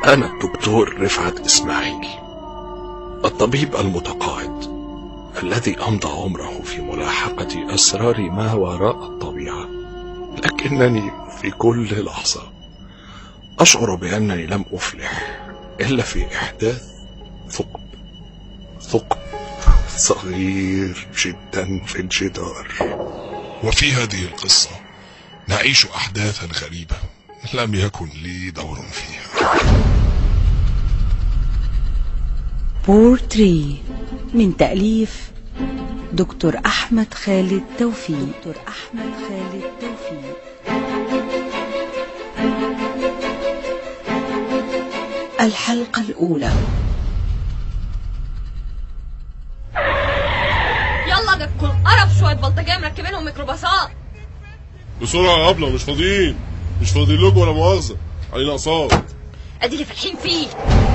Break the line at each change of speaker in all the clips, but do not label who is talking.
أنا الدكتور رفعت إسماعيل الطبيب المتقاعد الذي أمضى عمره في ملاحقة أسرار ما وراء الطبيعة لكنني في كل لحظة أشعر بأنني لم أفلح إلا في إحداث ثقب ثقب صغير جدا في الجدار
وفي هذه القصة نعيش أحداثا غريبة لم يكن لي دور فيها
بورتري من تأليف دكتور أحمد خالد توفيق دكتور أحمد خالد توفيق الحلقة الأولى
يلا ده كل قرف شويه بلطجيه مركبينهم ميكروباصات
بسرعة يا أبلة مش فاضيين مش فاضيين لكم ولا مؤاخذة علينا أقساط
ادي اللي فالحين فيه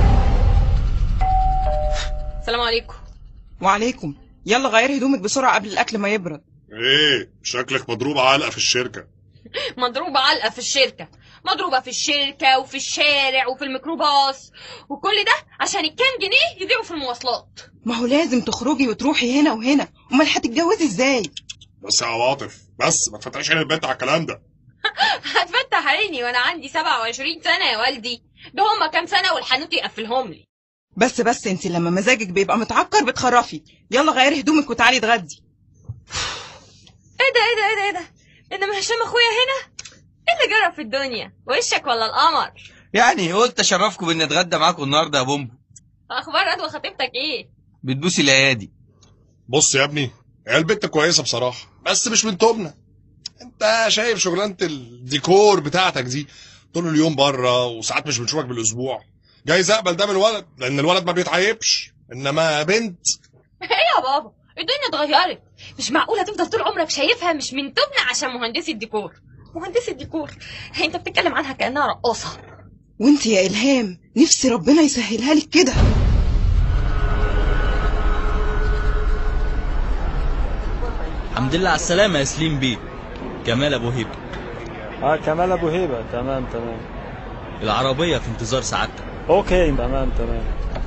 السلام عليكم
وعليكم يلا غيري هدومك بسرعة قبل الأكل ما يبرد
إيه شكلك مضروب علقة في الشركة
مضروبه علقه في الشركه مضروبه في الشركه وفي الشارع وفي الميكروباص وكل ده عشان الكام جنيه يضيعوا في المواصلات
ما هو لازم تخرجي وتروحي هنا وهنا أمال هتتجوزي إزاي
بس يا عواطف بس ما تفتحش عين البنت على الكلام ده
هتفتح عيني وانا عندي 27 سنه يا والدي ده هما كام سنه والحانوت يقفلهم لي
بس بس انت لما مزاجك بيبقى متعكر بتخرفي يلا غيري هدومك وتعالي اتغدي
ايه ده ايه ده ايه ده ايه ده ايه ده ما هشام اخويا هنا ايه اللي جرى في الدنيا وشك ولا القمر
يعني قلت اشرفكم باني اتغدى معاكم النهارده يا بومبو
اخبار ادوى خطيبتك ايه
بتبوسي الايادي
بص يا ابني هي البنت كويسة بصراحة بس مش من توبنا انت شايف شغلانة الديكور بتاعتك دي طول اليوم بره وساعات مش بنشوفك بالاسبوع جايز اقبل ده من الولد لان الولد ما بيتعيبش انما بنت
ايه يا بابا الدنيا اتغيرت مش معقولة تفضل طول عمرك شايفها مش من تبنى عشان مهندسة الديكور مهندسة الديكور هي انت بتتكلم عنها كأنها رقاصة
وانت يا إلهام نفسي ربنا يسهلها لك كده
الحمد لله على السلامه يا سليم بيه كمال ابو هيبه
اه كمال ابو هيبه تمام تمام
العربيه في انتظار سعادتك
اوكي تمام تمام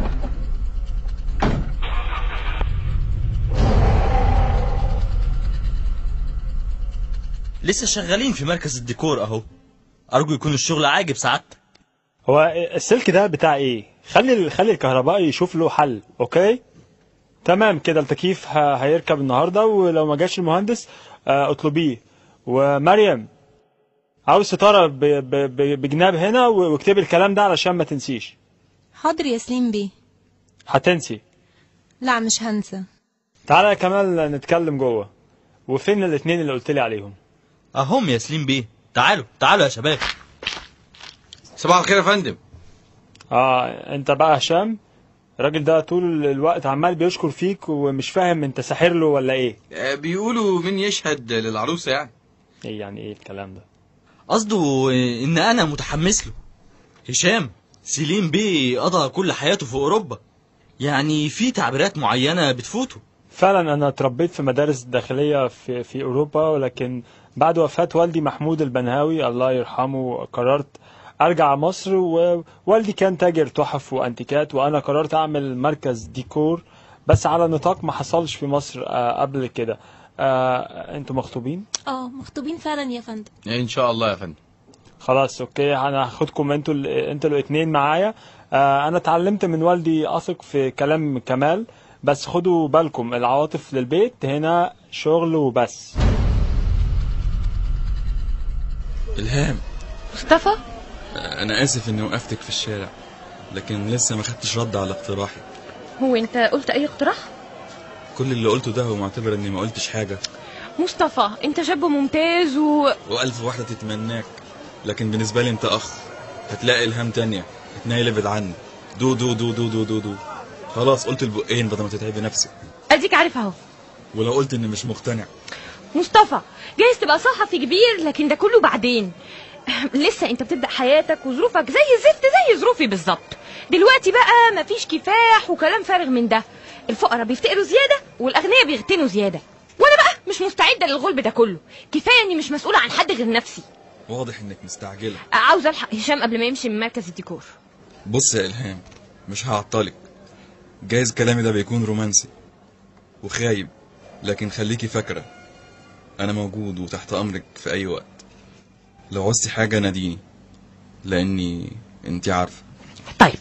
لسه شغالين في مركز الديكور اهو ارجو يكون الشغل عاجب سعادتك
هو السلك ده بتاع ايه خلي خلي الكهربائي يشوف له حل اوكي تمام كده التكييف ه- هيركب النهارده ولو ما جاش المهندس آه، اطلبيه ومريم عاوز ستاره ب- ب- ب- بجناب هنا و- واكتبي الكلام ده علشان ما تنسيش
حاضر يا سليم بيه
هتنسي
لا مش هنسى
تعالى يا كمال نتكلم جوه وفين الاتنين اللي قلت لي عليهم
اهم يا سليم بيه تعالوا تعالوا يا شباب
صباح الخير يا فندم
اه انت بقى هشام الراجل ده طول الوقت عمال بيشكر فيك ومش فاهم انت ساحر له ولا ايه
آه، بيقولوا مين يشهد للعروسه يعني
ايه يعني ايه الكلام ده
قصده ان انا متحمس له هشام سليم بيه قضى كل حياته في اوروبا يعني في تعبيرات معينه بتفوته
فعلا انا اتربيت في مدارس داخليه في في اوروبا ولكن بعد وفاه والدي محمود البنهاوي الله يرحمه قررت ارجع مصر ووالدي كان تاجر تحف وانتيكات وانا قررت اعمل مركز ديكور بس على نطاق ما حصلش في مصر آه، قبل كده آه، انتوا مخطوبين
اه مخطوبين فعلا يا فندم
ان شاء الله يا فندم
خلاص اوكي انا هاخدكم انتوا ال- انتوا الاثنين معايا آه، انا اتعلمت من والدي اثق في كلام كمال بس خدوا بالكم العواطف للبيت هنا شغل وبس
إلهام
مصطفى
أنا آسف إني وقفتك في الشارع لكن لسه ما خدتش رد على اقتراحي
هو انت قلت اي اقتراح
كل اللي قلته ده هو معتبر إني ما قلتش حاجة
مصطفى انت شاب ممتاز و
وألف واحدة تتمناك لكن بالنسبة لي أنت أخ هتلاقي إلهام تانية اتنيل ابعد عني دو دو دو دو دو دو دو خلاص قلت البقين بدل ما تتعبي نفسك
اديك عارف اهو
ولو قلت إني مش مقتنع
مصطفى جايز تبقى صحفي كبير لكن ده كله بعدين لسه انت بتبدا حياتك وظروفك زي الزفت زي ظروفي بالظبط دلوقتي بقى مفيش كفاح وكلام فارغ من ده الفقراء بيفتقروا زياده والاغنياء بيغتنوا زياده وانا بقى مش مستعده للغلب ده كله كفايه اني مش مسؤوله عن حد غير نفسي
واضح إنك مستعجلة
عاوز الحق هشام قبل ما يمشي من مركز الديكور
بص يا إلهام مش هعطلك جايز كلامي ده بيكون رومانسي وخايب لكن خليكي فاكرة أنا موجود وتحت أمرك في أي وقت لو عوزتي حاجة ناديني لأني أنتي عارفة
طيب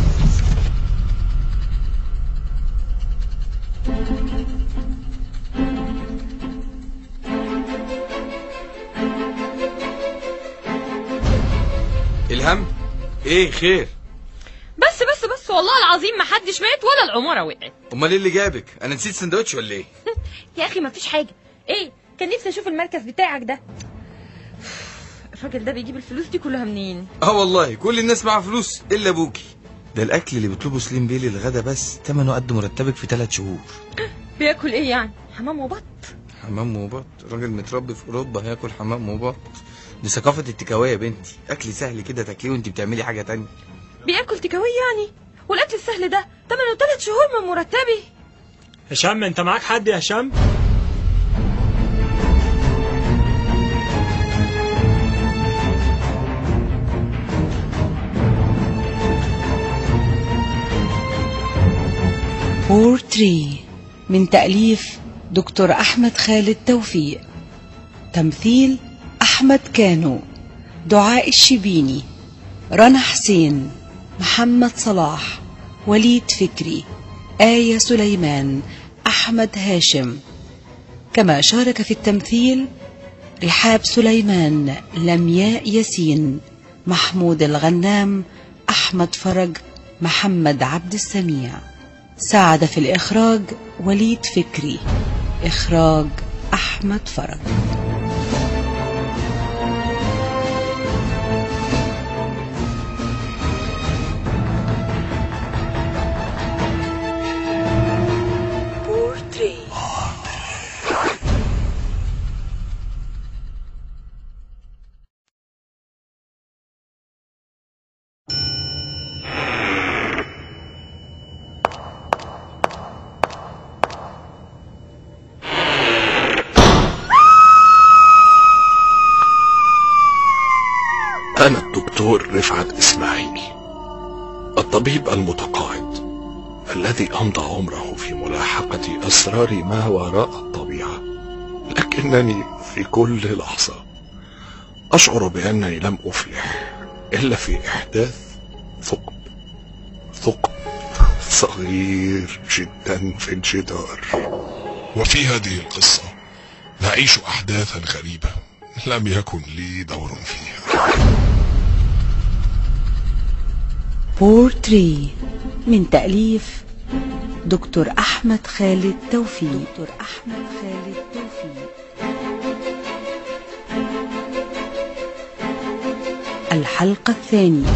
الهم ايه خير
بس بس بس والله العظيم ما حدش مات ولا العماره وقعت
امال ايه اللي جابك انا نسيت سندوتش ولا ايه
يا اخي ما فيش حاجه ايه كان نفسي اشوف المركز بتاعك ده الراجل ده بيجيب الفلوس دي كلها منين
اه والله كل الناس معاها فلوس الا ابوكي ده الاكل اللي بيطلبه سليم بيه للغدا بس تمنه قد مرتبك في ثلاث شهور
بياكل ايه يعني حمام وبط
حمام وبط راجل متربي في اوروبا هياكل حمام وبط دي ثقافه التكاويه يا بنتي اكل سهل كده تاكليه وانت بتعملي حاجه تانية
بياكل تكاوي يعني والاكل السهل ده تمنه ثلاث شهور من مرتبي
هشام انت معاك حد يا هشام
بورتري من تأليف دكتور أحمد خالد توفيق تمثيل أحمد كانو دعاء الشبيني رنا حسين محمد صلاح وليد فكري آية سليمان أحمد هاشم كما شارك في التمثيل رحاب سليمان لمياء ياسين محمود الغنام أحمد فرج محمد عبد السميع ساعد في الإخراج وليد فكري إخراج أحمد فرج بورتري
أنا الدكتور رفعت إسماعيلي الطبيب المتقاعد الذي أمضى عمره في ملاحقة أسرار ما وراء الطبيعة لكنني في كل لحظة أشعر بأنني لم أفلح إلا في إحداث ثقب ثقب صغير جدا في الجدار
وفي هذه القصة نعيش أحداثا غريبة لم يكن لي دور فيها
بورتري من تأليف دكتور أحمد خالد توفيق دكتور أحمد خالد توفيق الحلقة الثانية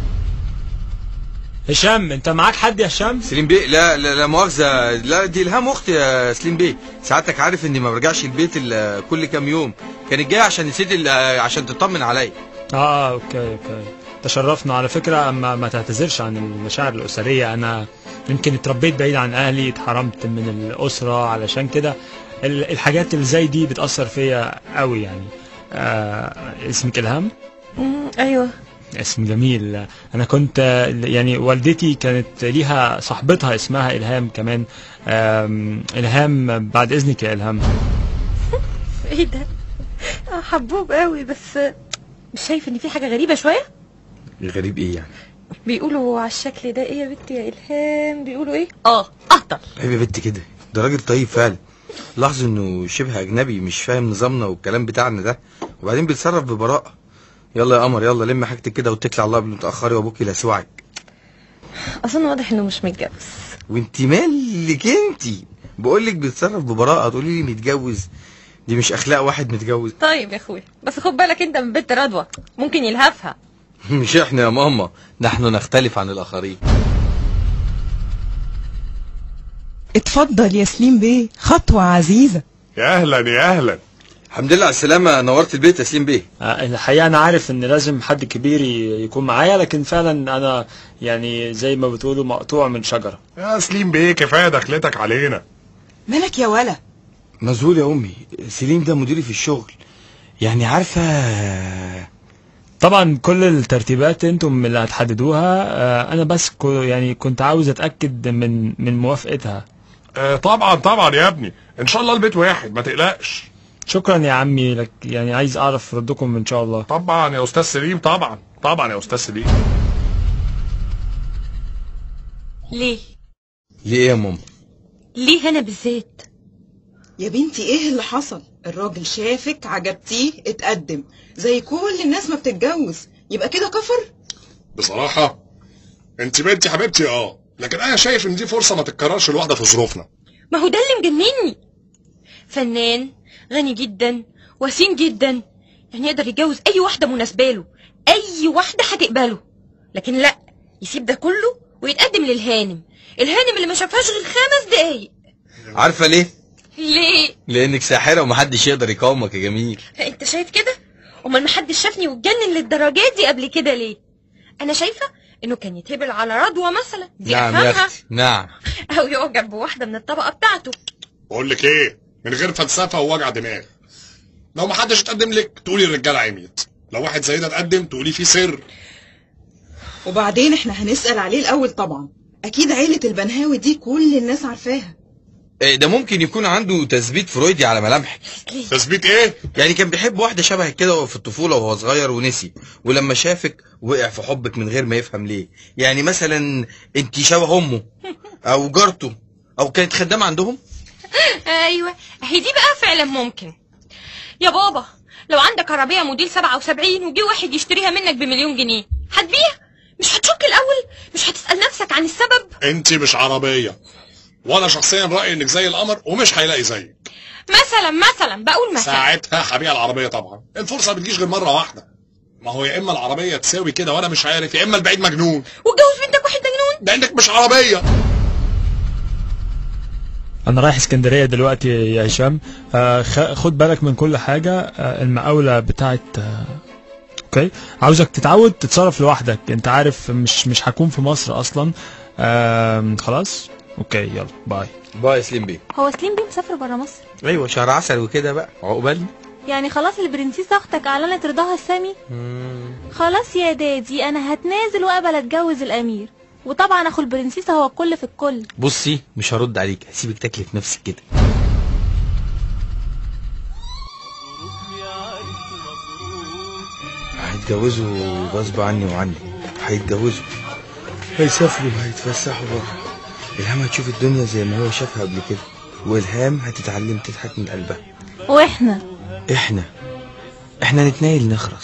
هشام انت معاك حد يا هشام
سليم بيه لا لا, لا مؤاخذه لا دي الهام اختي يا سليم بيه سعادتك عارف اني ما برجعش البيت الا كل كام يوم كانت جايه عشان نسيت ال- عشان تطمن عليا
اه اوكي اوكي تشرفنا على فكرة اما ما تعتذرش عن المشاعر الأسرية أنا يمكن اتربيت بعيد عن أهلي اتحرمت من الأسرة علشان كده ال- الحاجات اللي زي دي بتأثر فيا قوي يعني آه اسمك إلهام؟
ايوه
اسم جميل انا كنت يعني والدتي كانت ليها صاحبتها اسمها الهام كمان آم، الهام بعد اذنك يا الهام
ايه ده آه، حبوب قوي بس مش شايف ان في حاجه غريبه شويه
غريب ايه يعني
بيقولوا على الشكل ده ايه يا بنتي يا الهام بيقولوا ايه اه اهطل
عيب يا بنت كده ده راجل طيب فعلا لاحظوا انه شبه اجنبي مش فاهم نظامنا والكلام بتاعنا ده وبعدين بيتصرف ببراءه يلا يا قمر يلا لم حاجتك كده واتكلي على الله قبل ما تاخري وابوكي لا سوعك
اظن واضح انه مش متجوز
وانت مالك انت بقول لك بيتصرف ببراءه تقولي لي متجوز دي مش اخلاق واحد متجوز
طيب يا اخويا بس خد بالك انت من بنت رضوى ممكن يلهفها
مش احنا يا ماما نحن نختلف عن الاخرين
اتفضل يا سليم بيه خطوة عزيزة
يا اهلا يا اهلا
الحمد لله على السلامه نورت البيت يا سليم بيه
آه، الحقيقة أنا عارف إن لازم حد كبير ي- يكون معايا لكن فعلا أنا يعني زي ما بتقولوا مقطوع من شجرة
يا سليم بيه كفايه دخلتك علينا
مالك يا ولا
مذهول يا امي سليم ده مديري في الشغل يعني عارفه
طبعا كل الترتيبات انتم اللي هتحددوها آه، انا بس كو يعني كنت عاوز اتاكد من من موافقتها
آه طبعا طبعا يا ابني ان شاء الله البيت واحد ما تقلقش
شكرا يا عمي لك يعني عايز اعرف ردكم ان شاء الله
طبعا يا استاذ سليم طبعا طبعا يا استاذ سليم
ليه
ليه ايه يا ماما
ليه انا بالذات
يا بنتي ايه اللي حصل الراجل شافك عجبتيه اتقدم زي كل الناس ما بتتجوز يبقى كده كفر
بصراحه انت بنتي حبيبتي اه لكن انا شايف ان دي فرصه ما تتكررش لواحده في ظروفنا
ما هو ده اللي مجنني فنان غني جدا وسيم جدا يعني يقدر يتجوز اي واحده مناسبه له اي واحده هتقبله لكن لا يسيب ده كله ويتقدم للهانم الهانم اللي ما شافهاش غير خمس دقايق
عارفه ليه
ليه
لانك ساحره ومحدش يقدر يقاومك يا جميل
انت شايف كده امال محدش شافني واتجنن للدرجات دي قبل كده ليه انا شايفه انه كان يتهبل على رضوى مثلا دي
نعم يا
افهمها
اختي نعم
او يعجب بواحده من الطبقه بتاعته
بقول لك ايه من غير فلسفه ووجع دماغ لو ما حدش اتقدم لك تقولي الرجاله عميت لو واحد زي ده اتقدم تقولي فيه سر
وبعدين احنا هنسأل عليه الأول طبعا أكيد عيلة البنهاوي دي كل الناس عارفاها
إيه ده ممكن يكون عنده تثبيت فرويدي على ملامحك
تثبيت ايه
يعني كان بيحب واحده شبهك كده وهو في الطفوله وهو صغير ونسي ولما شافك وقع في حبك من غير ما يفهم ليه يعني مثلا انت شبه امه او جارته او كانت خدامه عندهم
ايوه اهي دي بقى فعلا ممكن يا بابا لو عندك عربيه موديل 77 وجي واحد يشتريها منك بمليون جنيه هتبيع مش هتشك الاول مش هتسال نفسك عن السبب
انت مش عربيه وانا شخصيا رايي انك زي القمر ومش هيلاقي زيك
مثلا مثلا بقول مثلا
ساعتها هبيع العربيه طبعا الفرصه بتجيش غير مره واحده ما هو يا اما العربيه تساوي كده وانا مش عارف يا اما البعيد مجنون
واتجوز بنتك واحد مجنون
لانك مش عربيه
انا رايح اسكندريه دلوقتي يا هشام آه خ- خد بالك من كل حاجه آه المقاوله بتاعت آه اوكي عاوزك تتعود تتصرف لوحدك انت عارف مش مش هكون في مصر اصلا آه خلاص اوكي يلا باي
باي يا سليم بيه
هو سليم بيه مسافر برا مصر
ايوه شهر عسل وكده بقى عقبالنا
يعني خلاص البرنسيسة اختك اعلنت رضاها السامي خلاص يا دادي انا هتنازل واقبل اتجوز الامير وطبعا اخو البرنسيسة هو الكل في الكل
بصي مش هرد عليك هسيبك تاكلي في نفسك كده هيتجوزوا غصب عني وعني هيتجوزوا هيسافروا وهيتفسحوا بره إلهام هتشوف الدنيا زي ما هو شافها قبل كده وإلهام هتتعلم تضحك من قلبها
واحنا
إحنا إحنا نتنايل نخرس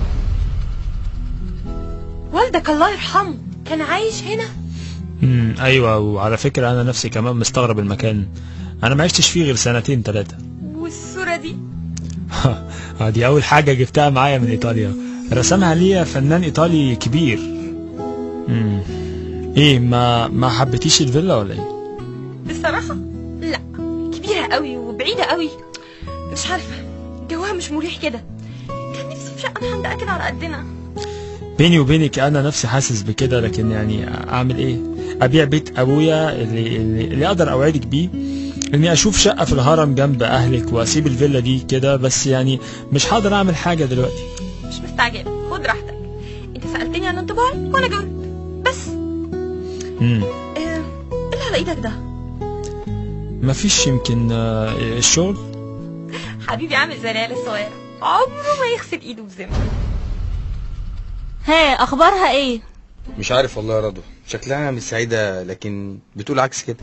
والدك الله يرحمه كان عايش هنا
امم ايوه وعلى فكره انا نفسي كمان مستغرب المكان انا ما عشتش فيه غير سنتين ثلاثه
والصوره دي
دي اول حاجه جبتها معايا من ايطاليا رسمها ليا فنان ايطالي كبير امم ايه ما ما حبيتيش الفيلا ولا ايه
بصراحه لا كبيره قوي وبعيده قوي مش عارفه جواها مش مريح كده كان نفسي في شقه محندقه كده على قدنا
بيني وبينك انا نفسي حاسس بكده لكن يعني اعمل ايه ابيع بيت ابويا اللي اللي, اللي اقدر اوعدك بيه اني اشوف شقه في الهرم جنب اهلك واسيب الفيلا دي كده بس يعني مش هقدر اعمل حاجه دلوقتي
مش مستعجله خد راحتك انت سالتني عن انطباعي وانا جاوبت بس
امم
آه، ايه اللي على ايدك ده
مفيش يمكن آه، الشغل
حبيبي عامل زي العيال الصغيره عمره ما يغسل ايده بذمه
ها اخبارها ايه
مش عارف والله يا رضوى شكلها مش سعيدة لكن بتقول عكس كده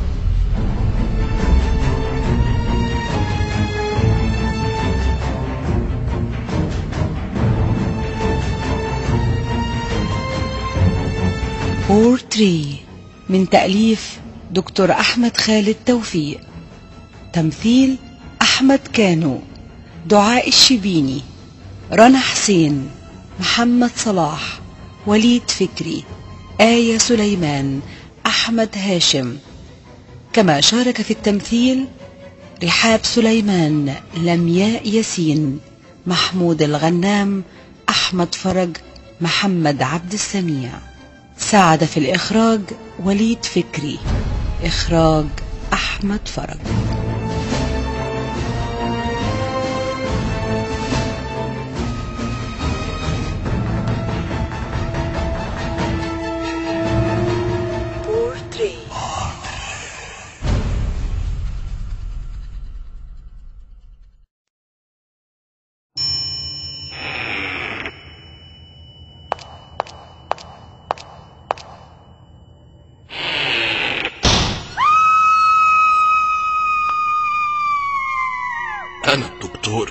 بورتري من تأليف دكتور أحمد خالد توفيق تمثيل أحمد كانو دعاء الشبيني رنا حسين محمد صلاح وليد فكري آية سليمان أحمد هاشم كما شارك في التمثيل رحاب سليمان لمياء ياسين محمود الغنام أحمد فرج محمد عبد السميع ساعد في الإخراج وليد فكري إخراج أحمد فرج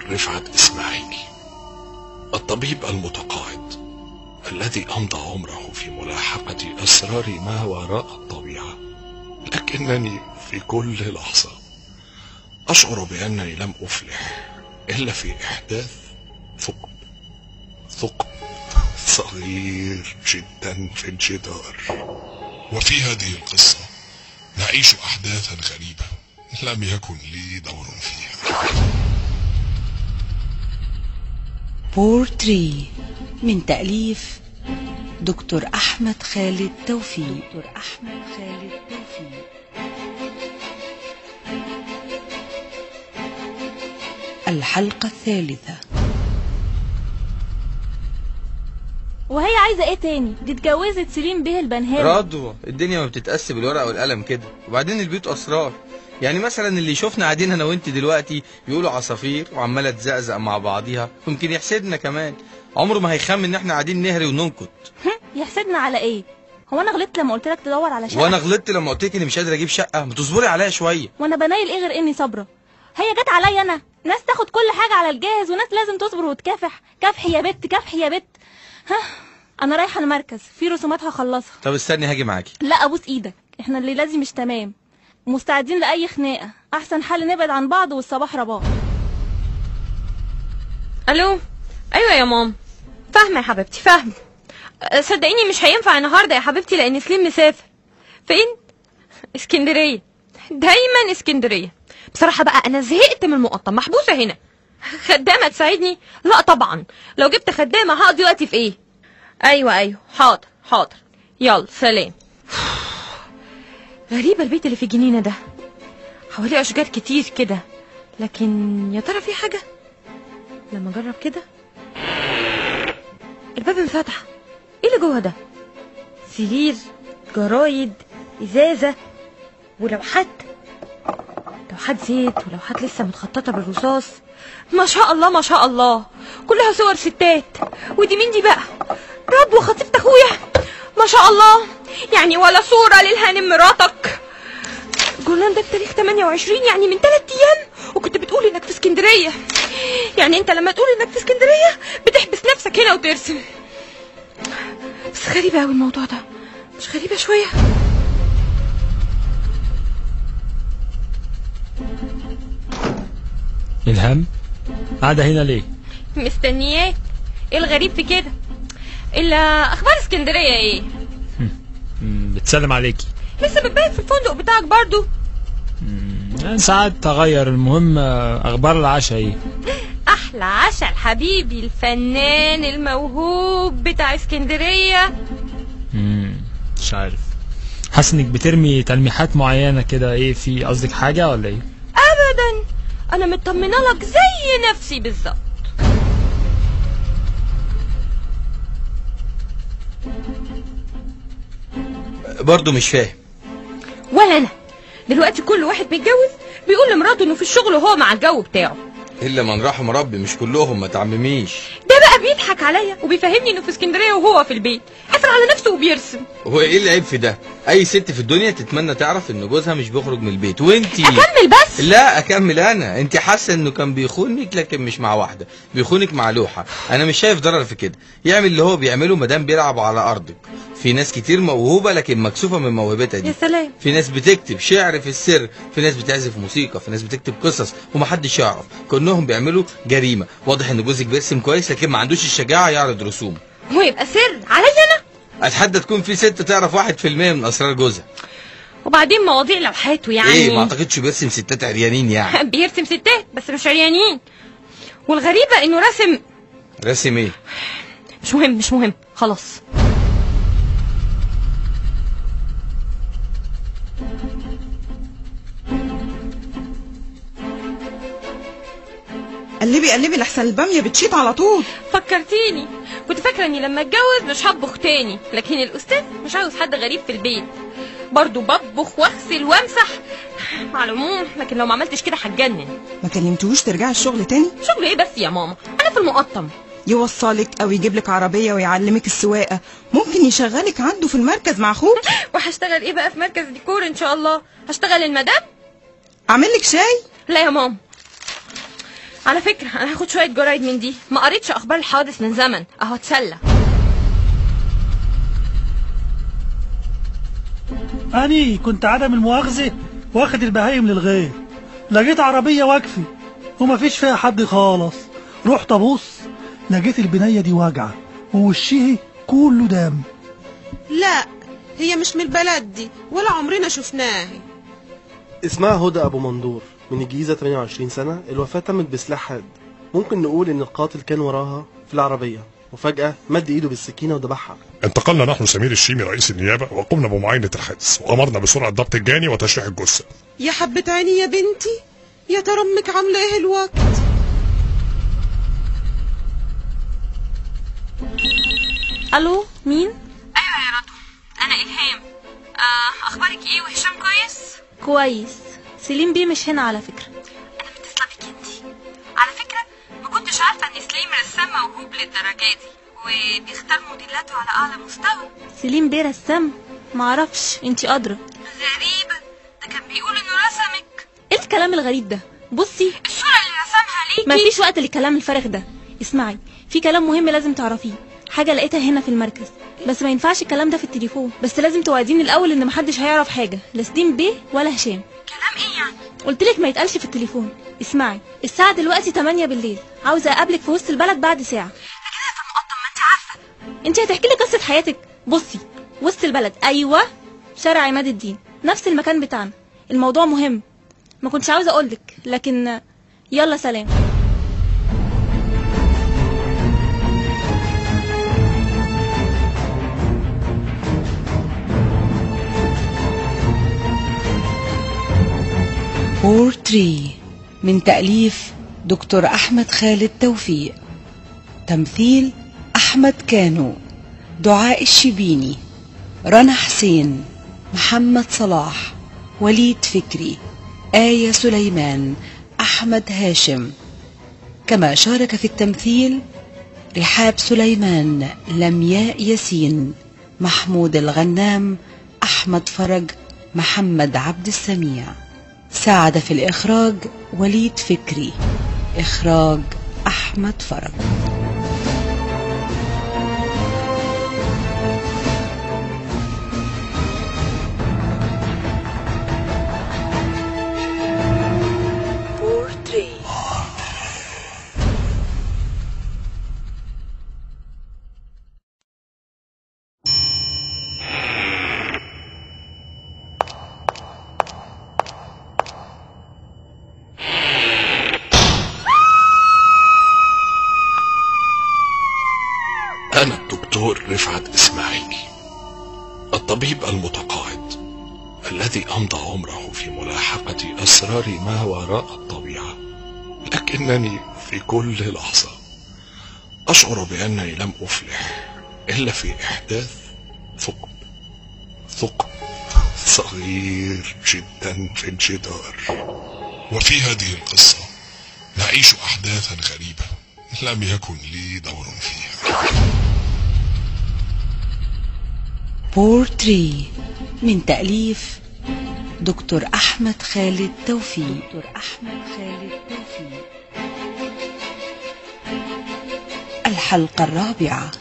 رفعت إسماعيلي الطبيب المتقاعد الذي أمضى عمره في ملاحقة أسرار ما وراء الطبيعة لكنني في كل لحظة أشعر بأنني لم أفلح إلا في إحداث ثقب ثقب صغير جدا في الجدار
وفي هذه القصة نعيش أحداثا غريبة لم يكن لي دور فيها
بورتري من تأليف دكتور أحمد خالد توفيق دكتور أحمد خالد توفيق الحلقة الثالثة
وهي عايزة ايه تاني دي اتجوزت سليم بيه البنهاوي
رضوى الدنيا ما بتتقاس بالورقه والقلم كده وبعدين البيوت اسرار يعني مثلا اللي يشوفنا قاعدين انا وانت دلوقتي يقولوا عصافير وعماله تزقزق مع بعضيها ممكن يحسدنا كمان عمره ما هيخمن ان احنا قاعدين نهري وننكت
يحسدنا على ايه هو انا غلطت لما قلت لك تدور على شقه
وانا غلطت لما قلت لك اني مش قادر اجيب شقه ما تصبري عليا شويه
وانا بنايل ايه غير اني صابره هي جت عليا انا ناس تاخد كل حاجه على الجاهز وناس لازم تصبر وتكافح كافح يا بت كافح يا بت ها انا رايحه المركز في رسومات هخلصها
طب استني هاجي معاكي
لا ابوس ايدك احنا اللي لازم مش تمام مستعدين لاي خناقه احسن حل نبعد عن بعض والصباح رباح
الو ايوه يا مام فاهمه يا حبيبتي فاهمه أه، صدقيني مش هينفع النهارده يا حبيبتي لان سليم مسافر فين اسكندريه دايما اسكندريه بصراحه بقى انا زهقت من المقطم محبوسه هنا خدامه تساعدني لا طبعا لو جبت خدامه هقضي وقتي في ايه ايوه ايوه حاضر حاضر يلا سلام غريبه البيت اللي في الجنينه ده حواليه اشجار كتير كده لكن يا ترى في حاجه لما اجرب كده الباب انفتح ايه اللي جوه ده سرير جرايد ازازه ولوحات لوحات زيت ولوحات لسه متخططه بالرصاص ما شاء الله ما شاء الله كلها صور ستات ودي مين دي بقى رضوى خطيبة اخويا ما شاء الله يعني ولا صورة للهانم مراتك جولان ده بتاريخ 28 يعني من 3 ايام وكنت بتقول انك في اسكندريه يعني انت لما تقول انك في اسكندريه بتحبس نفسك هنا وترسم بس غريبه قوي الموضوع ده مش غريبه شويه
إلهام قاعدة هنا ليه؟
مستنياك ايه الغريب في كده الا اخبار اسكندريه ايه
مم، بتسلم عليكي
لسه بتبيت في الفندق بتاعك برضو
يعني ساعات تغير المهم آه، أخبار العشاء إيه؟
احلى عشاء حبيبي الفنان الموهوب بتاع اسكندريه
مم، مش عارف حاسس إنك بترمي تلميحات معينة كده إيه في قصدك حاجة ولا إيه؟
ابدا انا مطمنه لك زي نفسي بالظبط
برضه مش فاهم
ولا انا دلوقتي كل واحد متجوز بيقول لمراته انه في الشغل وهو مع الجو بتاعه
الا من رحم ربي مش كلهم ما تعمميش
ده بقى بيضحك عليا وبيفهمني انه في اسكندريه وهو في البيت قافل على نفسه وبيرسم
هو ايه العيب في ده اي ست في الدنيا تتمنى تعرف ان جوزها مش بيخرج من البيت وانتي
اكمل بس
لا اكمل انا انت حاسه انه كان بيخونك لكن مش مع واحده بيخونك مع لوحه انا مش شايف ضرر في كده يعمل اللي هو بيعمله مادام بيلعب على ارضك في ناس كتير موهوبه لكن مكسوفه من موهبتها دي
يا سلام
في ناس بتكتب شعر في السر في ناس بتعزف موسيقى في ناس بتكتب قصص ومحدش يعرف كانهم بيعملوا جريمه واضح ان جوزك بيرسم كويس لكن ما عندوش الشجاعه يعرض رسوم
ويبقى سر عليا انا
اتحدى تكون في ست تعرف واحد في المية من اسرار جوزها
وبعدين مواضيع لوحاته يعني
ايه ما اعتقدش بيرسم ستات عريانين يعني
بيرسم ستات بس مش عريانين والغريبه انه رسم
رسم ايه
مش مهم مش مهم خلاص
قلبي قلبي لحسن الباميه بتشيط على طول
فكرتيني كنت فاكره اني لما اتجوز مش هطبخ تاني لكن الاستاذ مش عاوز حد غريب في البيت برضه بطبخ واغسل وامسح على العموم لكن لو ما عملتش كده هتجنن
ما كلمتوش ترجعي الشغل تاني
شغل ايه بس يا ماما انا في المقطم
يوصلك او يجيب لك عربيه ويعلمك السواقه ممكن يشغلك عنده في المركز مع اخوك
وهشتغل ايه بقى في مركز ديكور ان شاء الله هشتغل المدام
اعمل لك شاي
لا يا ماما على فكره انا هاخد شويه جرايد من دي ما قريتش اخبار الحوادث من زمن اهو اتسلى
أني كنت عدم المؤاخذة واخد البهايم للغير لقيت عربية واقفة ومفيش فيها حد خالص رحت أبص لقيت البنية دي واجعة ووشها كله دم
لا هي مش من البلد دي ولا عمرنا شفناها
اسمها هدى أبو مندور من الجيزة 28 سنة الوفاة تمت بسلاح حاد ممكن نقول إن القاتل كان وراها في العربية وفجأة مد إيده بالسكينة وذبحها
انتقلنا نحن سمير الشيمي رئيس النيابة وقمنا بمعاينة الحادث وأمرنا بسرعة ضبط الجاني وتشريح الجثة
يا حبة عيني يا بنتي يا ترى امك عاملة ايه الوقت
الو مين
ايوه يا رضوى انا الهام آه اخبارك ايه وهشام كويس
كويس سليم بيه مش هنا على فكرة
انا متصله بيك انتي على فكره ما كنتش عارفه ان سليم رسام موهوب للدرجه دي وبيختار موديلاته على اعلى مستوى
سليم بيه رسام معرفش انتي ادرى
غريبه ده كان بيقول انه رسمك
ايه الكلام الغريب ده بصي
الصوره اللي رسمها ليكي
مفيش وقت للكلام الفارغ ده اسمعي في كلام مهم لازم تعرفيه حاجة لقيتها هنا في المركز بس ما ينفعش الكلام ده في التليفون بس لازم توعديني الاول ان محدش هيعرف حاجة لا سليم بيه ولا هشام
كلام ايه يعني
قلت لك ما يتقالش في التليفون اسمعي الساعة دلوقتي 8 بالليل عاوزة اقابلك في وسط البلد بعد ساعة
كده في المقطم ما انت عارفه
انت هتحكي لي قصة حياتك بصي وسط البلد ايوه شارع عماد الدين نفس المكان بتاعنا الموضوع مهم ما كنتش عاوزة اقولك لكن يلا سلام
بورتري من تأليف دكتور أحمد خالد توفيق تمثيل أحمد كانو دعاء الشبيني رنا حسين محمد صلاح وليد فكري آية سليمان أحمد هاشم كما شارك في التمثيل رحاب سليمان لمياء ياسين محمود الغنام أحمد فرج محمد عبد السميع ساعد في الإخراج وليد فكري إخراج أحمد فرج بورتري
أنا الدكتور رفعت إسماعيلي الطبيب المتقاعد الذي أمضى عمره في ملاحقة أسرار ما وراء الطبيعة لكنني في كل لحظة أشعر بأنني لم أفلح إلا في إحداث ثقب ثقب صغير جدا في الجدار
وفي هذه القصة نعيش أحداثا غريبة لم يكن لي دور فيها
بورتري من تأليف دكتور أحمد خالد توفيق دكتور أحمد خالد توفيق الحلقة الرابعة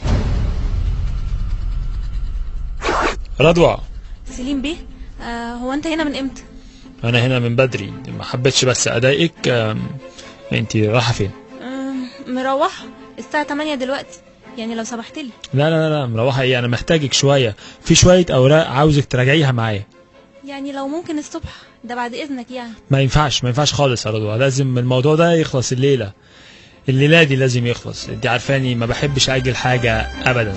رضوى
سليم بيه آه هو انت هنا من امتى
انا هنا من بدري ما حبيتش بس اضايقك آم، انت رايحه فين
آه مروحة الساعة 8 دلوقتي يعني لو سمحت لي
لا لا لا لا مروحه ايه انا محتاجك شويه في شويه اوراق عاوزك تراجعيها معايا
يعني لو ممكن الصبح ده بعد اذنك يعني
ما ينفعش ما ينفعش خالص يا رضوى لازم الموضوع ده يخلص الليله الليله دي لازم يخلص انت عارفاني ما بحبش اجل حاجه ابدا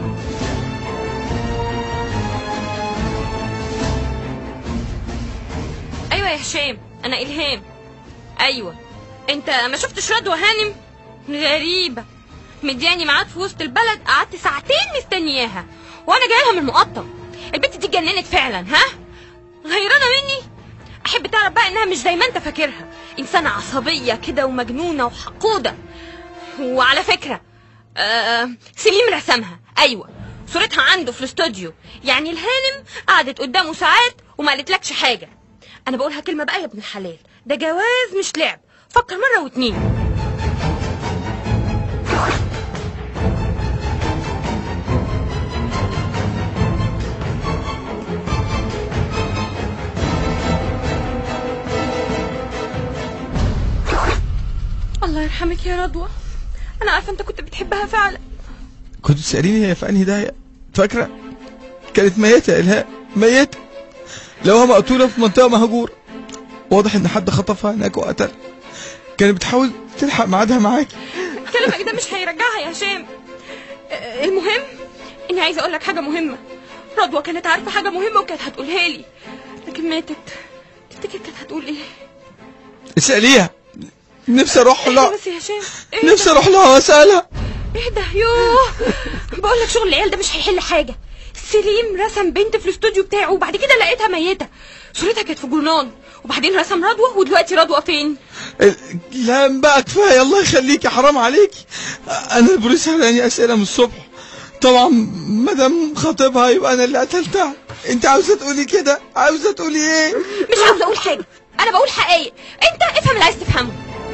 ايوه يا هشام انا الهام ايوه انت ما شفتش رضوى هانم غريبه مدياني ميعاد في وسط البلد قعدت ساعتين مستنياها وانا جايه من المقطم البنت دي اتجننت فعلا ها غيرانه مني احب تعرف بقى انها مش زي ما انت فاكرها انسانه عصبيه كده ومجنونه وحقوده وعلى فكره آه سليم رسمها ايوه صورتها عنده في الاستوديو يعني الهانم قعدت قدامه ساعات وما قالتلكش حاجه انا بقولها كلمه بقى يا ابن الحلال ده جواز مش لعب فكر مره واتنين الله يرحمك يا رضوى انا عارفه انت كنت بتحبها فعلا
كنت تسأليني هي في أنهي داهية فاكرة كانت ميتة يا إلهام ميتة لوها مقتولة في منطقة مهجورة واضح إن حد خطفها هناك وقتلها كانت بتحاول تلحق ميعادها معاكي
كلامك ده مش هيرجعها يا هشام آه، المهم اني عايزه اقول لك حاجه مهمه رضوى كانت عارفه حاجه مهمه وكانت هتقولها لي لكن ماتت تفتكر كانت هتقول ايه
اسأليها نفسي أروح
ايه
لها
بس يا هشام ايه
نفسي
ده؟
أروح لها وأسألها
ايه ده يوه بقول لك شغل العيال ده مش هيحل حاجه سليم رسم بنت في الاستوديو بتاعه وبعد كده لقيتها ميته صورتها كانت في جورنال وبعدين رسم رضوى ودلوقتي رضوى فين
لا بقى كفاية الله يخليكي حرام عليكي أنا البوليس هلاني أسئلة من الصبح طبعا مادام خاطبها يبقى أنا اللي قتلتها أنت عاوزة تقولي كده عاوزة تقولي إيه
مش عاوزه اقول حاجه انا بقول حقايق انت افهم اللي عايز تفهمه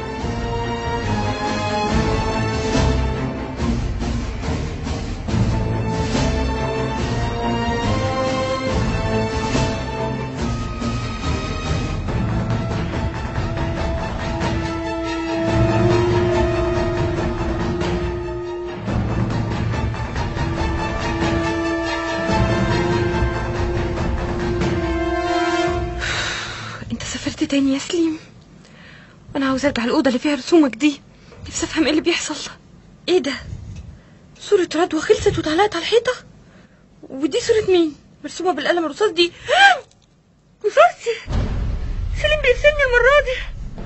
انت سافرت تاني يا سليم وانا عاوز ارجع الاوضه اللي فيها رسومك دي نفسي افهم ايه اللي بيحصل ايه ده صورة رضوى خلصت واتعلقت على الحيطة ودي صورة مين مرسومة بالقلم الرصاص دي رصاصي سليم بيقتلني المرة دي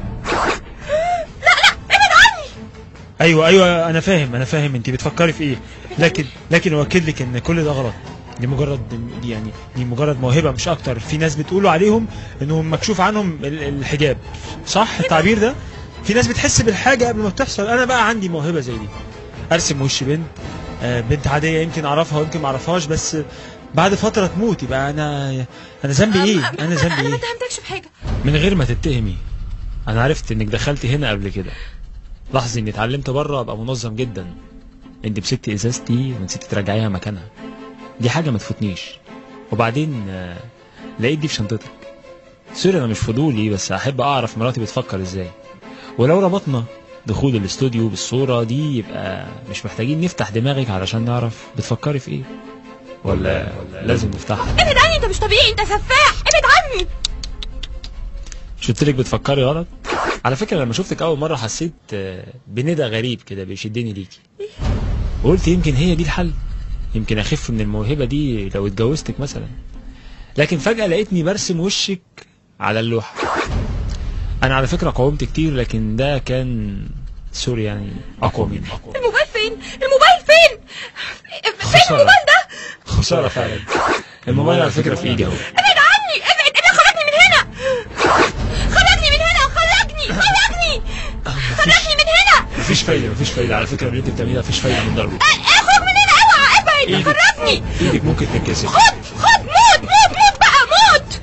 لا لا ابعد عني
ايوه ايوه انا فاهم انا فاهم انت بتفكري في ايه لكن لكن اؤكد لك ان كل ده غلط دي مجرد دي يعني دي مجرد موهبه مش اكتر في ناس بتقولوا عليهم انهم مكشوف عنهم ال- الحجاب صح التعبير ده في ناس بتحس بالحاجه قبل ما بتحصل انا بقى عندي موهبه زي دي ارسم وش بنت آه، بنت عاديه يمكن اعرفها ويمكن ما اعرفهاش بس بعد فتره تموت يبقى انا انا ذنبي ايه انا ذنبي
انا ما
ايه
اتهمتكش بحاجة
من غير ما تتهمي انا عرفت انك دخلتي هنا قبل كده لاحظي اني اتعلمت بره ابقى منظم جدا انت مسكتي ازازتي ونسيتي ترجعيها مكانها دي حاجه ما تفوتنيش وبعدين آه، لقيت دي في شنطتك سوري انا مش فضولي بس احب اعرف مراتي بتفكر ازاي ولو ربطنا دخول الاستوديو بالصوره دي يبقى مش محتاجين نفتح دماغك علشان نعرف بتفكري في ايه ولا لازم نفتحها
ابعد عني انت مش طبيعي انت سفاح ابعد عني
مش قلت لك بتفكري غلط على فكره لما شفتك اول مره حسيت آه، بندى غريب كده بيشدني ليكي وقلت يمكن هي دي الحل يمكن اخف من الموهبه دي لو اتجوزتك مثلا لكن فجاه لقيتني برسم وشك على اللوحه انا على فكره قاومت كتير لكن ده كان سوري يعني اقوى مني
الموبايل فين الموبايل فين فين
خسارة.
الموبايل ده
خساره فعلا الموبايل على فكره في ايدي اهو
ابعد عني ابعد ابعد خرجني من هنا خرجني من هنا خرجني خرجني خرجني من هنا
مفيش فايده مفيش فايده على فكره اللي انت بتعمليه ده مفيش فايده من ضربه
اخرج من هنا اوعى ابعد
إيدك.
خرجني
ايدك ممكن تتكسر
خد خد موت موت موت بقى موت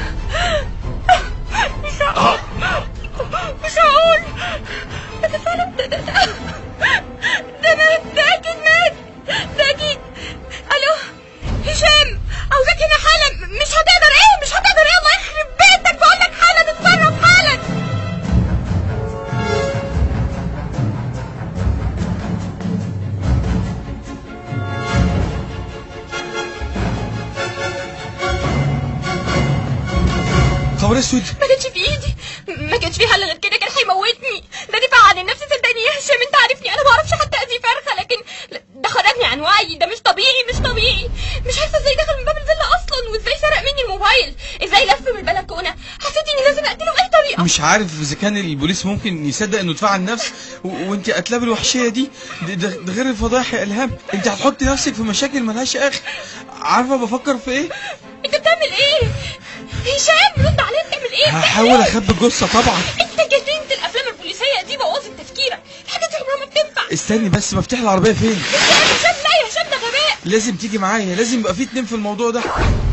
مش هقول مش هقول ده فعلا ده ده ده ده مات ده اكيد مات ده اكيد الو هشام عاوزاك هنا حالا مش هتقدر ايه مش هتقدر ايه الله يخرب بيتك بقول لك حالا اتصرف حالا
خبر اسود
ما كانش في ايدي ما كانش في حل غير كده كان هيموتني ده دفاع عن النفس صدقني يا هشام انت عارفني انا ما اعرفش حتى اذي فرخه لكن ده خرجني عن وعي ده مش طبيعي مش طبيعي مش عارفه ازاي دخل من باب الفيلا اصلا وازاي سرق مني الموبايل ازاي لف من البلكونه حسيت اني لازم اقتله باي طريقه
مش عارف اذا كان البوليس ممكن يصدق انه دفاع عن النفس و- وانت قتلاه بالوحشيه دي ده, ده, ده غير الفضايح يا الهام انت هتحطي نفسك في مشاكل ملهاش اخر عارفه بفكر في ايه
انت بتعمل ايه هشام رد عليا بتعمل ايه
هحاول اخبي الجثه طبعا
انت جننت الافلام البوليسيه دي بوظت تفكيرك الحاجات دي عمرها ما بتنفع
استني بس مفتاح العربيه فين
يا هشام لا يا هشام ده غباء
لازم تيجي معايا لازم يبقى في اتنين في الموضوع ده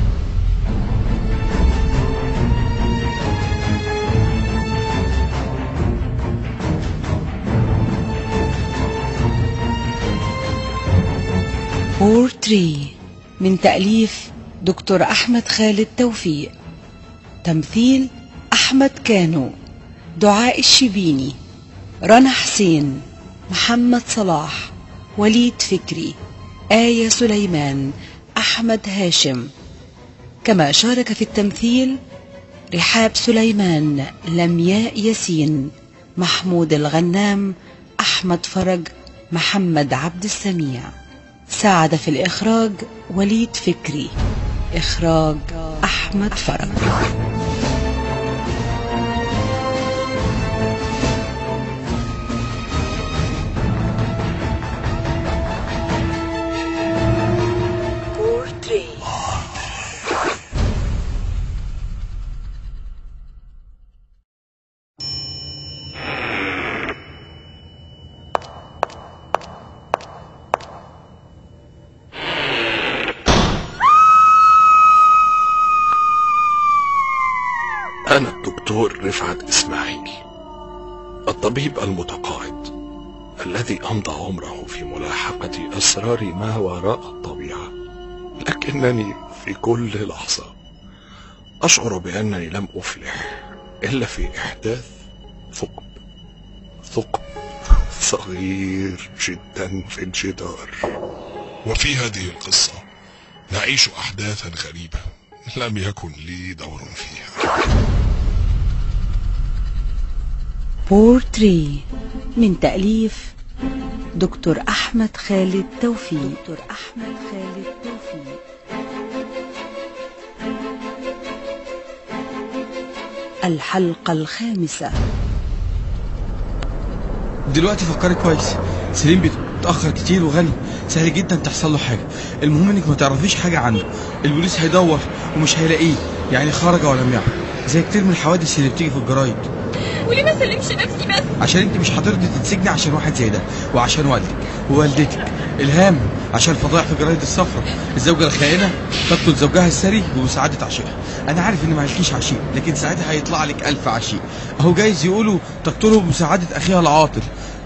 بور تري من تأليف دكتور أحمد خالد توفيق تمثيل أحمد كانو دعاء الشبيني رنا حسين محمد صلاح وليد فكري آية سليمان أحمد هاشم كما شارك في التمثيل رحاب سليمان لمياء ياسين محمود الغنام أحمد فرج محمد عبد السميع ساعد في الإخراج وليد فكري إخراج أحمد فرج
أنا الدكتور رفعت إسماعيل الطبيب المتقاعد الذي أمضى عمره في ملاحقة أسرار ما وراء الطبيعة لكنني في كل لحظة أشعر بأنني لم أفلح إلا في إحداث ثقب ثقب صغير جدا في الجدار
وفي هذه القصة نعيش أحداثا غريبة لم يكن لي دور فيها
بورتري من تأليف دكتور أحمد خالد توفيق دكتور أحمد خالد توفيق الحلقة الخامسة
دلوقتي فكري كويس سليم بيتأخر كتير وغني سهل جدا تحصل له حاجة المهم انك ما تعرفيش حاجة عنه البوليس هيدور ومش هيلاقيه يعني خرج ولم يعد زي كتير من الحوادث اللي بتيجي في الجرايد
وليه ما سلمش نفسي بس
عشان انت مش هترضي تتسجني عشان واحد زي ده وعشان والدك ووالدتك الهام عشان فضايح في جرايد الصفرة الزوجة الخائنة تقتل زوجها السري بمساعدة عشيقها انا عارف ان ما عندكيش عشيق لكن ساعتها هيطلع لك الف عشيق اهو جايز يقولوا تقتله بمساعدة اخيها العاطل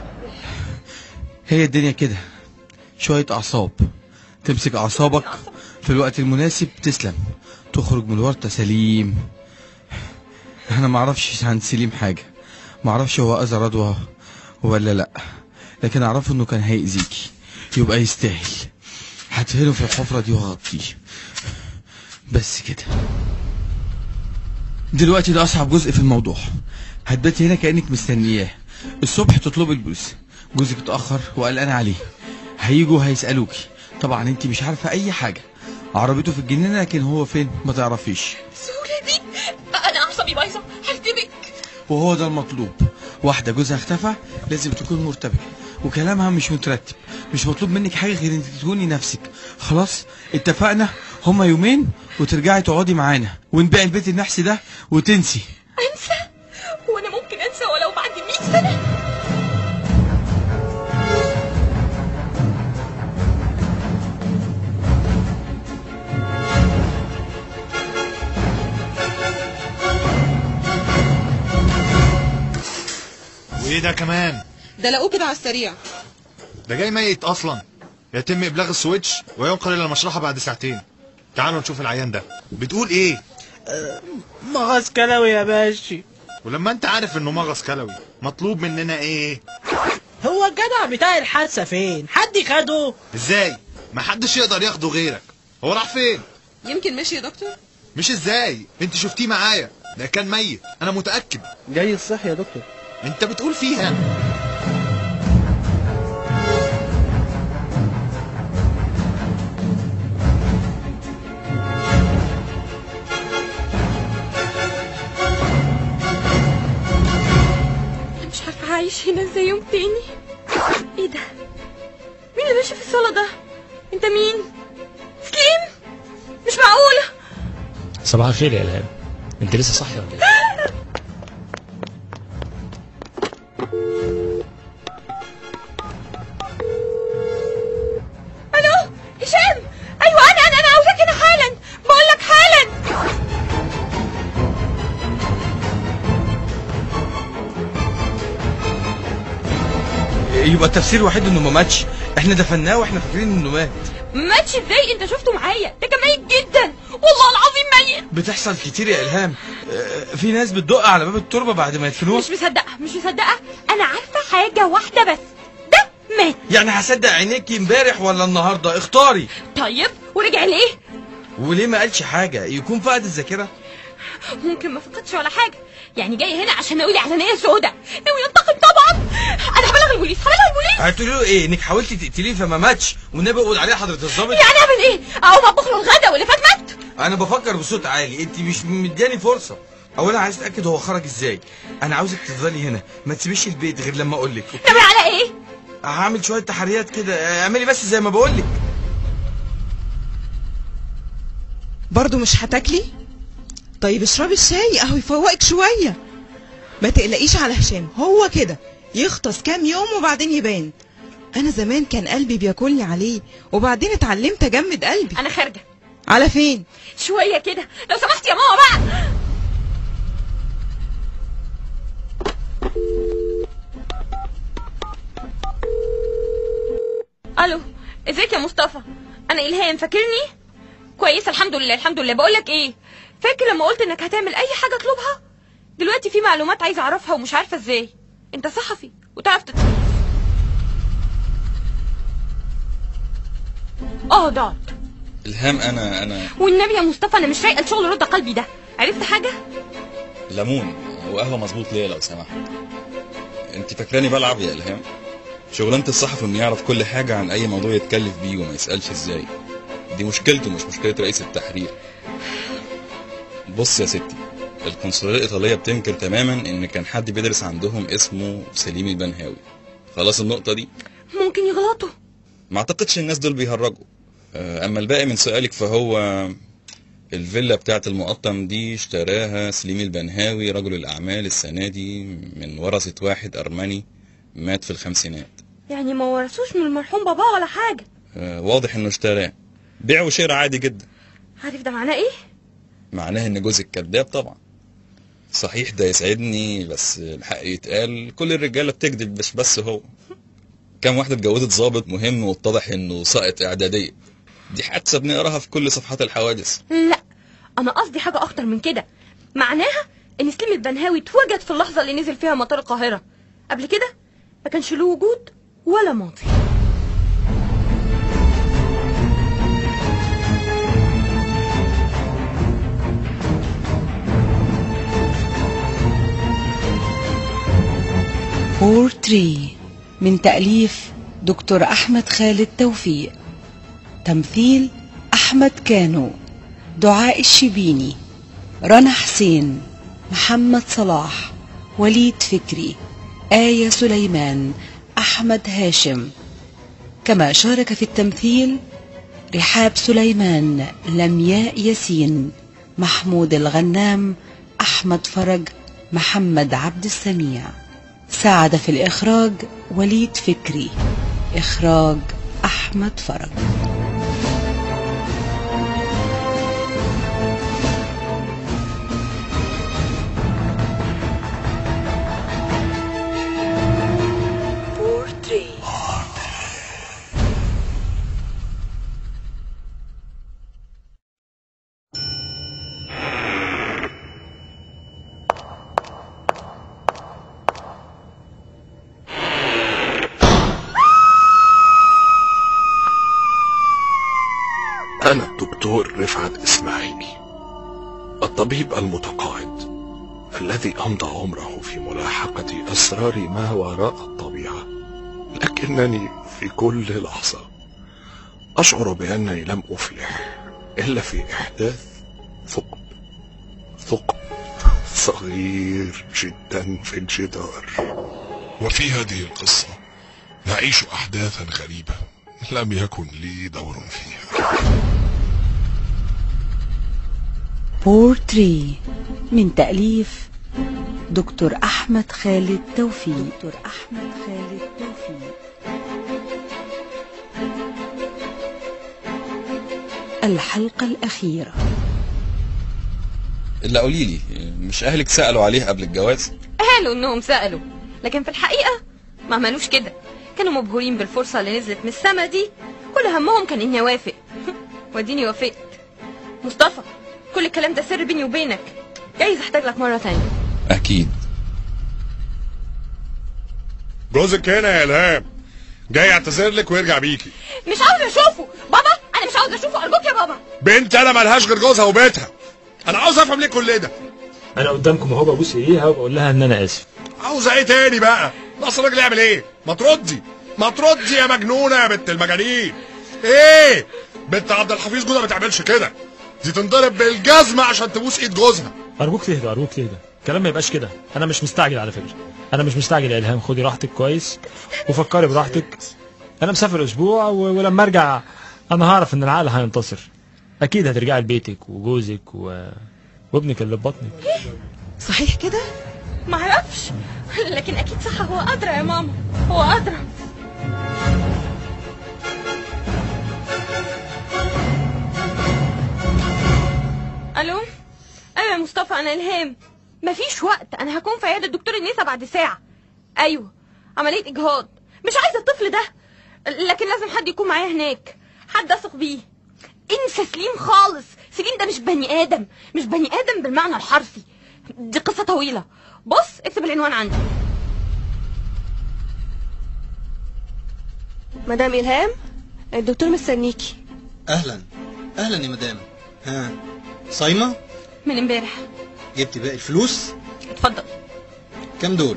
هي الدنيا كده شوية اعصاب تمسك اعصابك في الوقت المناسب تسلم تخرج من الورطة سليم انا ما اعرفش عن سليم حاجة ما اعرفش هو اذى رضوى ولا لا لكن اعرفه انه كان هيأذيكي يبقى يستاهل هدفنه في الحفرة دي وهغطيه بس كده دلوقتي ده اصعب جزء في الموضوع هتباتي هنا كانك مستنياه الصبح تطلبي البوليس جوزك اتاخر وقلقان عليه هيجوا هيسالوكي طبعا انت مش عارفه اي حاجه عربيته في الجنينه لكن هو فين ما تعرفيش
السهولة دي أنا أعصابي بايظة هلتبك
وهو ده المطلوب واحدة جوزها اختفى لازم تكون مرتبكة وكلامها مش مترتب مش مطلوب منك حاجة غير انك تكوني نفسك خلاص اتفقنا هما يومين وترجعي تقعدي معانا ونبيع البيت النحس ده وتنسي
أنسى هو أنا ممكن أنسى ولو بعد 100 سنة
وايه ده كمان
ده لقوه كده على السريع
ده جاي ميت اصلا يتم ابلاغ السويتش وينقل الى المشرحه بعد ساعتين تعالوا نشوف العيان ده بتقول ايه
مغص كلوي يا باشا
ولما انت عارف انه مغص كلوي مطلوب مننا ايه
هو الجدع بتاع الحادثة فين؟ حد خده؟
ازاي ما حدش يقدر ياخده غيرك هو راح فين
يمكن ماشي يا دكتور
مش ازاي انت شفتيه معايا ده كان ميت انا متاكد
جاي الصحي يا دكتور
انت بتقول فيها
أنا مش عارفة هعيش هنا ازاي يوم تاني ايه ده مين اللي ماشي في الصالة ده انت مين سليم مش معقولة
صباح الخير يا الهام انت لسه صاحيه ولا ايه
الو هشام ايوه انا انا انا عاوزاك هنا حالا بقول لك حالا
يبقى التفسير الوحيد انه ما ماتش احنا دفناه واحنا فاكرين انه مات
ماتش ازاي انت شفته معايا ده كان ميت جدا والله العظيم ميت
بتحصل كتير يا الهام آه، في ناس بتدق على باب التربه بعد ما يدفنوه
مش مصدقه مش مصدقه انا عارفه حاجه واحده بس ده مات
يعني هصدق عينيكي امبارح ولا النهارده اختاري
طيب ورجع ليه
وليه ما قالش حاجه يكون فقد الذاكره
ممكن ما فقدش ولا حاجه يعني جاي هنا عشان ناوي لي على نيه سودا ناوي ينتقم طبعا انا هبلغ البوليس هبلغ البوليس
هتقولي له ايه انك حاولتي تقتليه فما ماتش والنبي قول عليه حضره الظابط
يعني اعمل ايه اقوم اطبخ له الغدا واللي فات مات
انا بفكر بصوت عالي انت مش مدياني فرصه اولا عايز اتاكد هو خرج ازاي انا عاوزك تفضلي هنا ما تسيبيش البيت غير لما اقول لك
ناوي على ايه
هعمل شويه تحريات كده اعملي بس زي ما بقول لك
برضو مش هتاكلي طيب اشربي الشاي اهو يفوقك شويه ما تقلقيش على هشام هو كده يختص كام يوم وبعدين يبان انا زمان كان قلبي بياكلني عليه وبعدين اتعلمت اجمد قلبي
انا خارجه
على فين
شويه كده لو سمحت يا ماما بقى الو ازيك يا مصطفى انا الهام فاكرني كويسه الحمد لله الحمد لله بقول لك ايه فاكر لما قلت انك هتعمل اي حاجه اطلبها دلوقتي في معلومات عايزه اعرفها ومش عارفه ازاي انت صحفي وتعرف تت... اه ضاعت
الهام انا انا
والنبي يا مصطفى انا مش رايقه الشغل رد قلبي ده عرفت حاجه
ليمون وقهوه مظبوط ليا لو سمحت انت فاكراني بلعب يا الهام شغلانه الصحفي انه يعرف كل حاجه عن اي موضوع يتكلف بيه وما يسالش ازاي دي مشكلته مش مشكله رئيس التحرير بص يا ستي القنصليه الايطاليه بتنكر تماما ان كان حد بيدرس عندهم اسمه سليم البنهاوي خلاص النقطه دي
ممكن يغلطوا
ما اعتقدش الناس دول بيهرجوا آه، اما الباقي من سؤالك فهو الفيلا بتاعت المقطم دي اشتراها سليم البنهاوي رجل الاعمال السنه دي من ورثه واحد ارمني مات في الخمسينات
يعني ما ورثوش من المرحوم باباه ولا حاجه
آه، واضح انه اشتراه بيع وشراء عادي جدا
عارف ده معناه ايه
معناه ان جوزك كذاب طبعا صحيح ده يسعدني بس الحق يتقال كل الرجاله بتكذب مش بس هو كام واحده اتجوزت ظابط مهم واتضح انه ساقط اعداديه دي حادثه بنقراها في كل صفحات الحوادث
لا انا قصدي حاجه اخطر من كده معناها ان سليم البنهاوي اتوجد في اللحظه اللي نزل فيها مطار القاهره قبل كده ما كانش له وجود ولا ماضي
بورتري من تأليف دكتور أحمد خالد توفيق تمثيل أحمد كانو دعاء الشبيني رنا حسين محمد صلاح وليد فكري آية سليمان أحمد هاشم كما شارك في التمثيل رحاب سليمان لمياء ياسين محمود الغنام أحمد فرج محمد عبد السميع ساعد في الإخراج وليد فكري إخراج أحمد فرج
أنا الدكتور رفعت إسماعيلي الطبيب المتقاعد الذي أمضى عمره في ملاحقة أسرار ما وراء الطبيعة لكنني في كل لحظة أشعر بأنني لم أفلح إلا في إحداث ثقب ثقب صغير جدا في الجدار
وفي هذه القصة نعيش أحداثا غريبة لم يكن لي دور فيها
بورتري من تأليف دكتور أحمد خالد توفيق دكتور أحمد خالد توفيق الحلقة الأخيرة
الا قولي لي مش اهلك سالوا عليه قبل الجواز
قالوا انهم سالوا لكن في الحقيقه ما عملوش كده كانوا مبهورين بالفرصة اللي نزلت من السما دي كل همهم كان اني اوافق واديني وافقت مصطفى كل الكلام ده سر بيني وبينك جايز احتاج لك مرة تانية
اكيد
جوزك هنا يا الهام جاي يعتذر لك ويرجع بيكي
مش عاوز اشوفه بابا انا مش عاوز اشوفه ارجوك يا بابا
بنت انا ملهاش غير جوزها وبيتها انا عاوز افهم ليه كل ده
انا قدامكم اهو ببوس ايديها وبقول لها ان انا اسف
عاوزه ايه تاني بقى ناقص الراجل يعمل ايه ما تردي ما تردي يا مجنونه يا بنت المجانين ايه بنت عبد الحفيظ جوزها ما بتعملش كده دي تنضرب بالجزمه عشان تبوس ايد جوزها
ارجوك تهدى ارجوك تهدى الكلام ما يبقاش كده انا مش مستعجل على فكره انا مش مستعجل يا الهام خدي راحتك كويس وفكري براحتك انا مسافر اسبوع و... ولما ارجع انا هعرف ان العقل هينتصر اكيد هترجعي لبيتك وجوزك و... وابنك اللي في بطنك
صحيح كده
معرفش لكن اكيد صح هو ادرى يا ماما هو ادرى الو ايوه يا مصطفى انا الهام مفيش وقت انا هكون في عياده الدكتور النسا بعد ساعه ايوه عمليه اجهاض مش عايزه الطفل ده لكن لازم حد يكون معايا هناك حد اثق بيه انسى سليم خالص سليم ده مش بني ادم مش بني ادم بالمعنى الحرفي دي قصه طويله بص اكتب العنوان عندي
مدام إلهام الدكتور مستنيكي
اهلا اهلا يا مدام ها صايمه
من امبارح
جبت باقي الفلوس
اتفضل
كام دول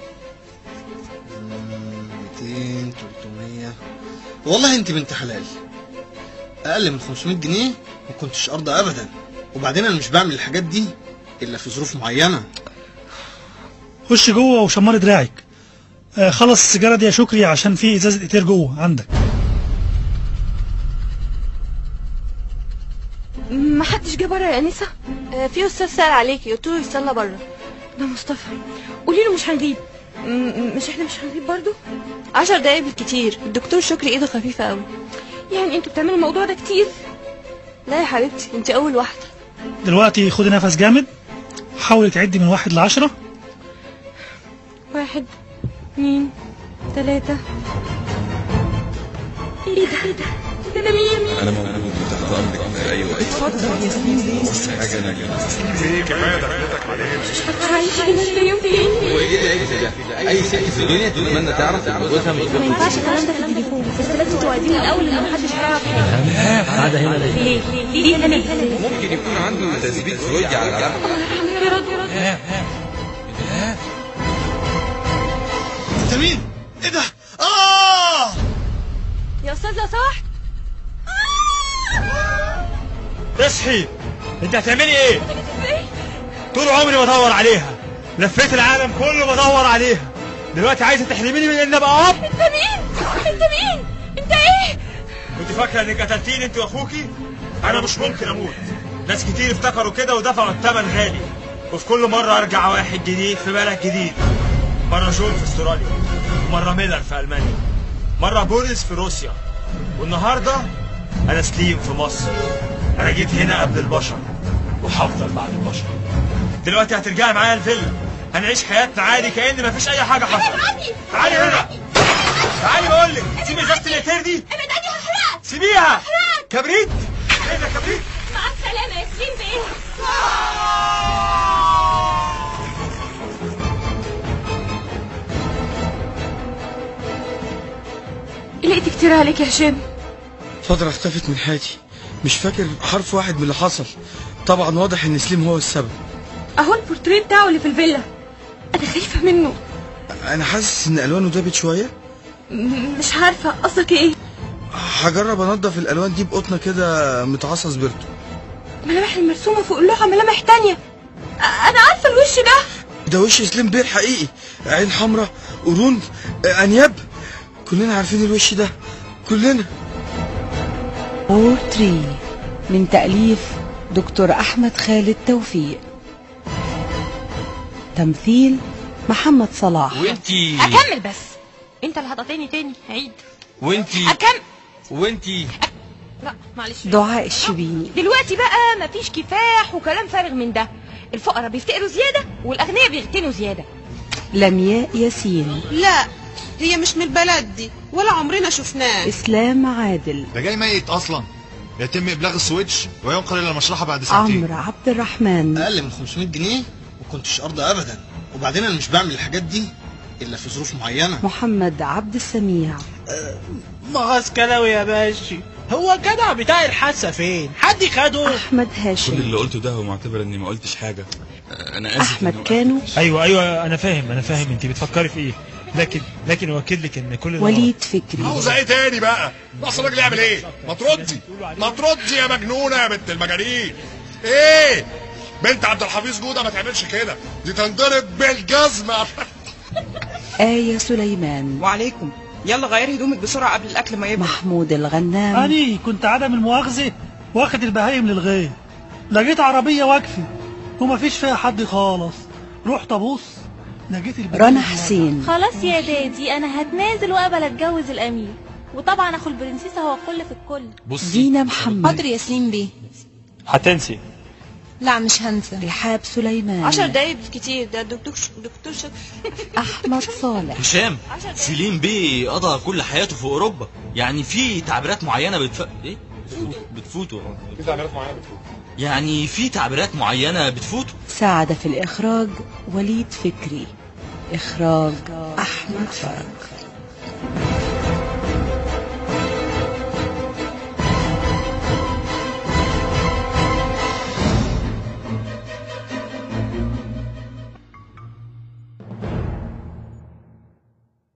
مم، 200 300 والله انت بنت حلال اقل من 500 جنيه ما كنتش ارضى ابدا وبعدين انا مش بعمل الحاجات دي الا في ظروف معينه
خش جوه وشمر دراعك آه خلص السيجاره دي يا شكري عشان في ازازه اتير جوه عندك
ما حدش جه بره يا انسه
آه في استاذ سأل عليكي قلت له يستنى بره
ده مصطفى قولي له مش هنغيب م- مش احنا مش هنغيب برضو
عشر دقايق بالكتير الدكتور شكري ايده خفيفه قوي
يعني انتوا بتعملوا الموضوع ده كتير
لا يا حبيبتي انت اول واحده
دلوقتي خدي نفس جامد حاولي تعدي من واحد لعشرة
واحد اتنين تلاتة ايه ده ايه ده ده انا مين
انا موجود وتحت امرك في اي وقت
اتفضل يا سليم
بس حاجه انا جاهز
ايه كمان دخلتك عليه
عايش كده في يوم تاني
هو ايه العيب في ده؟ اي ست في الدنيا تتمنى تعرف ان جوزها مش
ما ينفعش الكلام ده في التليفون بس لازم توعديني الاول ان محدش هيعرف حاجه
قاعده هنا ليه
ليه ليه ليه ليه
ممكن يكون عنده تثبيت زوجي على العلاقه
يا رب
انت مين ايه ده اه
يا استاذ لو سمحت
اصحي انت هتعملي ايه طول عمري بدور عليها لفيت العالم كله بدور عليها دلوقتي عايزه تحرميني من ان ابقى اب
انت مين انت مين انت ايه
كنت فاكره انك قتلتيني انت واخوكي انا مش ممكن اموت ناس كتير افتكروا كده ودفعوا الثمن غالي وفي كل مره ارجع واحد جديد في بلد جديد مره جون في استراليا ومره ميلر في المانيا مره بوريس في روسيا والنهارده انا سليم في مصر انا جيت هنا قبل البشر وهفضل بعد البشر دلوقتي هترجعي معايا الفيلا هنعيش حياتنا عادي كأن مفيش اي حاجه حصلت تعالي هنا تعالي بقول لك سيبي ازازه الاتير دي
ابعد عني هحرقك
سيبيها كبريت ايه ده كبريت
مع السلامه يا سليم بيه لقيت كتير عليك يا هشام
فترة اختفت من حياتي مش فاكر حرف واحد من اللي حصل طبعا واضح ان سليم هو السبب
اهو البورتريه بتاعه اللي في الفيلا انا خايفه منه
انا حاسس ان الوانه دابت شوية
م- مش عارفه قصدك ايه
هجرب انضف الالوان دي بقطنة كده متعصص بيرتو
ملامح المرسومه فوق اللوحه ملامح تانية أ- انا عارفه الوش ده
ده وش سليم بير حقيقي عين حمراء قرون آه، انياب كلنا عارفين الوش ده كلنا
بورتري من تأليف دكتور أحمد خالد توفيق تمثيل محمد صلاح
وانتي
اكمل بس انت اللي هتقاطعني تاني عيد
وانتي
اكمل
وانتي
لا معلش
دعاء الشبيني
دلوقتي بقى مفيش كفاح وكلام فارغ من ده الفقراء بيفتقروا زياده والاغنياء بيغتنوا زياده
لمياء ياسين
لا هي مش من البلد دي ولا عمرنا شفناه
إسلام عادل
ده جاي ميت اصلا يتم ابلاغ السويتش وينقل الى المشرحه بعد ساعتين
عمرو عبد الرحمن
اقل من 500 جنيه ما كنتش ارضى ابدا وبعدين انا مش بعمل الحاجات دي الا في ظروف معينه
محمد عبد السميع
مغص كلاوي يا باشا هو الجدع بتاع الحادثة فين؟ حد خده؟
أحمد
كل
هاشم
اللي قلته ده هو معتبر اني ما قلتش حاجه آه، انا اسف
أحمد
إنه-
كانو
ايوه ايوه انا فاهم انا فاهم انت بتفكري في ايه لكن لكن اؤكد لك ان كل ده
وليد فكري
عاوزه ايه تاني بقى؟ ناقص الراجل يعمل ايه؟ ما تردي ما تردي يا مجنونه يا بنت المجانين ايه؟ بنت عبد الحفيظ جوده ما تعملش كده دي تنضرب بالجزمه
آية سليمان
وعليكم يلا غيري هدومك بسرعة قبل الأكل ما يبرد
محمود الغنام
أني كنت عدم المؤاخذة واخد البهايم للغير لقيت عربية واقفة ومفيش فيها حد خالص رحت أبص لقيت البهايم
رنا حسين
خلاص يا دادي انا هتنازل وقبل اتجوز الامير وطبعا اخو البرنسيسة هو الكل في الكل
دينا محمد
حاضر ياسين بيه
هتنسي
لا مش هنسى
رحاب سليمان
عشر دقايق بالكتير ده الدكتور دكتور شكري
أحمد صالح
هشام سليم بيه قضى كل حياته في اوروبا يعني في تعبيرات معينه بتف... ايه بتفوت بتفوتوا
في تعبيرات معينه بتفوت
يعني في تعبيرات معينه بتفوتوا
ساعد في الإخراج وليد فكري إخراج أحمد فرج